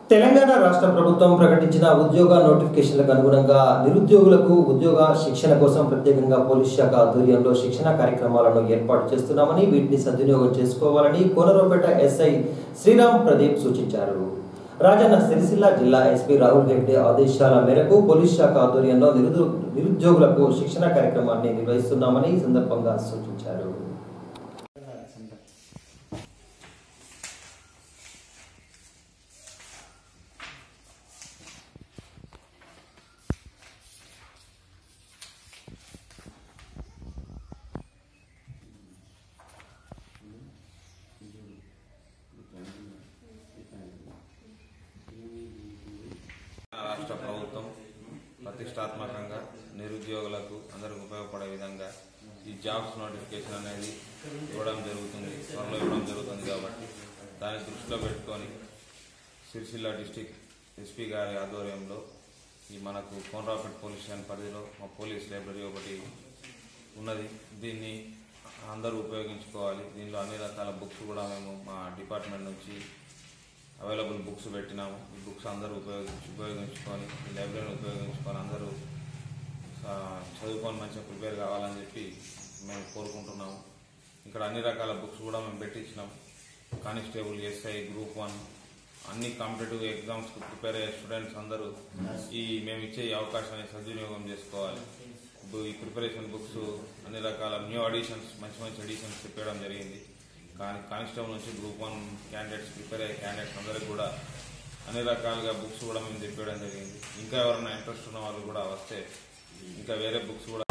తెలంగాణ రాష్ట్ర ప్రభుత్వం ప్రకటించిన ఉద్యోగ నోటిఫికేషన్లకు అనుగుణంగా నిరుద్యోగులకు ఉద్యోగ శిక్షణ కోసం ప్రత్యేకంగా పోలీస్ శాఖ ఆధ్వర్యంలో శిక్షణ కార్యక్రమాలను ఏర్పాటు చేస్తున్నామని వీటిని సద్వినియోగం చేసుకోవాలని కోనరావుపేట ఎస్ఐ శ్రీరామ్ ప్రదీప్ సూచించారు రాజన్న సిరిసిల్ల జిల్లా ఎస్పీ రాహుల్ హెగ్డే ఆదేశాల మేరకు పోలీస్ శాఖ ఆధ్వర్యంలో నిరుద్యో- నిరుద్యోగులకు శిక్షణ కార్యక్రమాన్ని నిర్వహిస్తున్నామని ఈ సందర్భంగా సూచించారు రాష్ట్ర ప్రభుత్వం ప్రతిష్టాత్మకంగా నిరుద్యోగులకు అందరికి ఉపయోగపడే విధంగా ఈ జాబ్స్ నోటిఫికేషన్ అనేది ఇవ్వడం జరుగుతుంది త్వరలో ఇవ్వడం జరుగుతుంది కాబట్టి దాన్ని దృష్టిలో పెట్టుకొని సిరిసిల్ల డిస్టిక్ ఎస్పీ గారి ఆధ్వర్యంలో ఈ మనకు కోనరాపేట పోలీస్ స్టేషన్ పరిధిలో మా పోలీస్ లైబ్రరీ ఒకటి ఉన్నది దీన్ని అందరూ ఉపయోగించుకోవాలి దీనిలో అన్ని రకాల బుక్స్ కూడా మేము మా డిపార్ట్మెంట్ నుంచి అవైలబుల్ బుక్స్ పెట్టినాము ఈ బుక్స్ అందరూ ఉపయోగించి ఉపయోగించుకొని ఈ లైబ్రరీని ఉపయోగించుకొని అందరూ ఆ, చదువుకొని మంచిగా ప్రిపేర్ కావాలని చెప్పి మేము కోరుకుంటున్నాము ఇక్కడ అన్ని రకాల బుక్స్ కూడా మేము పెట్టించినాం కానిస్టేబుల్ ఎస్ఐ గ్రూప్ వన్ అన్ని కాంపిటేటివ్ ఎగ్జామ్స్కి ప్రిపేర్ అయ్యే స్టూడెంట్స్ అందరూ ఈ మేము ఇచ్చే ఈ అవకాశాన్ని సద్వినియోగం చేసుకోవాలి ఇప్పుడు ఈ ప్రిపరేషన్ బుక్స్ అన్ని రకాల న్యూ అడిషన్స్ మంచి మంచి అడిషన్స్ చెప్పడం జరిగింది కానీ కానిస్టేబుల్ నుంచి గ్రూప్ వన్ క్యాండిడేట్స్ ప్రిపేర్ అయ్యే క్యాండిడేట్స్ అందరికి కూడా అన్ని రకాలుగా బుక్స్ కూడా మేము తెప్పించడం జరిగింది ఇంకా ఎవరైనా ఇంట్రెస్ట్ ఉన్న వాళ్ళు కూడా వస్తే ఇంకా వేరే బుక్స్ కూడా